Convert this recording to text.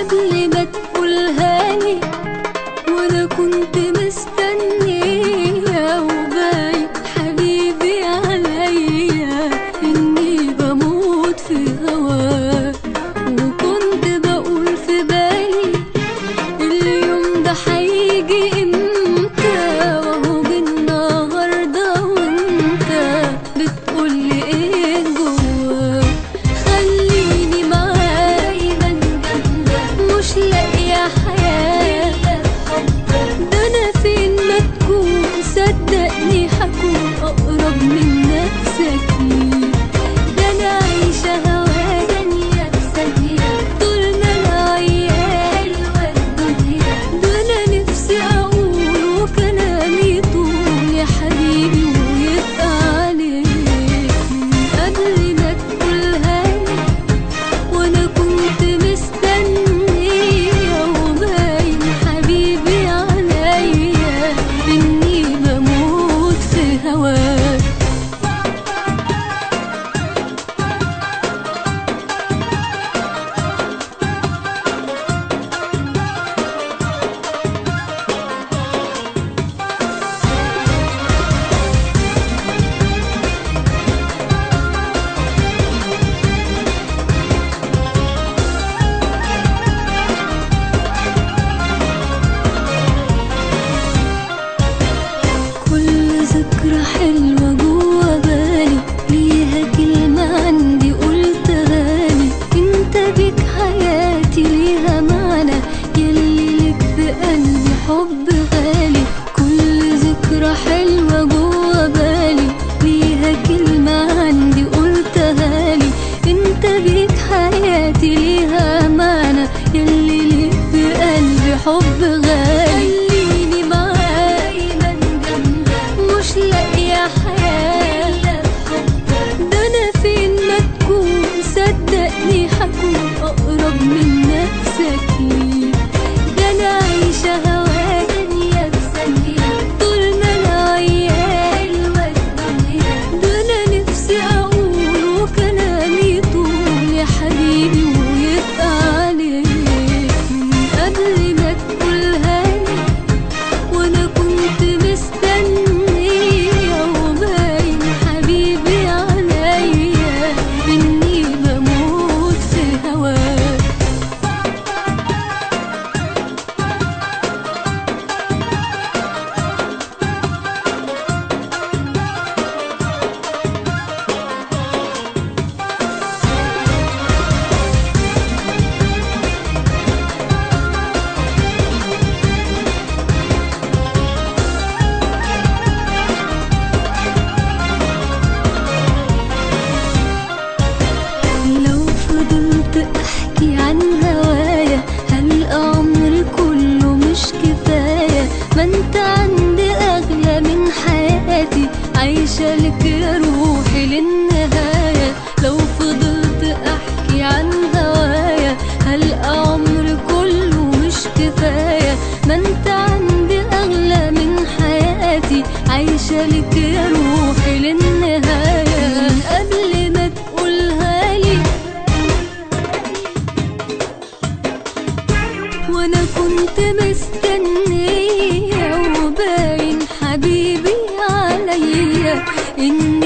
قبل ما تقولها لي وانا كنت مستنية وباين حبيبي عليا اني بموت في هواك وكنت بقول في بالي اليوم ده هيجي امتى وهو جه النهارده وانت بتقولي ايه جواك خليني معاك مش لاقيه حياه ده انا فين ما تكون صدقني هكون اقرب منك سكين ده انا عايشه هواك ثانيه بثانيه طول ما انا عيال والدنيا ده انا نفسي اقول وكلامي طول يا حبيبي ويبقى عليك من قبل ما تقولها لي وانا كنت مستنية وباين حبيبي عليا اني بموت في هواك كل ذكرى حلوة جوا بالي ليها كلمة عندي قلتها لي انت بيك حياتي ليها معنى يلي لك في قلبي حب غالي كل ذكرى حلوة جوا بالي ليها كلمة عندي قلتها لي انت بيك حياتي ليها معنى يلي لك في قلبي حب غالي خليني معاك مش لاقيه حياه ده انا فين ما تكون صدقني هكون اقرب منك سكين ده انا عايشه هواك ثانيه بثانيه طول ما انا عيال والدنيا ده انا نفسي اقول وكلامي طول يا حبيبي ويبقى عليك من قبل ما تقولها لي وانا كنت مستنية وباين حبيبي عليا اني بموت في هواك لو فضلت احكي عن هوايا هلقى عمري كله مش كفايه ما انت عندي اغلى من حياتي عايشه لك يا روحي للنهايه لو فضلت احكي عن هوايا هلقى عمري كله مش كفايه ما انت عندي اغلى من حياتي عايشه لك يا روحي للنهايه من قبل ما تقولها لي وانا كنت مستنية وباين حبيبي عليا ان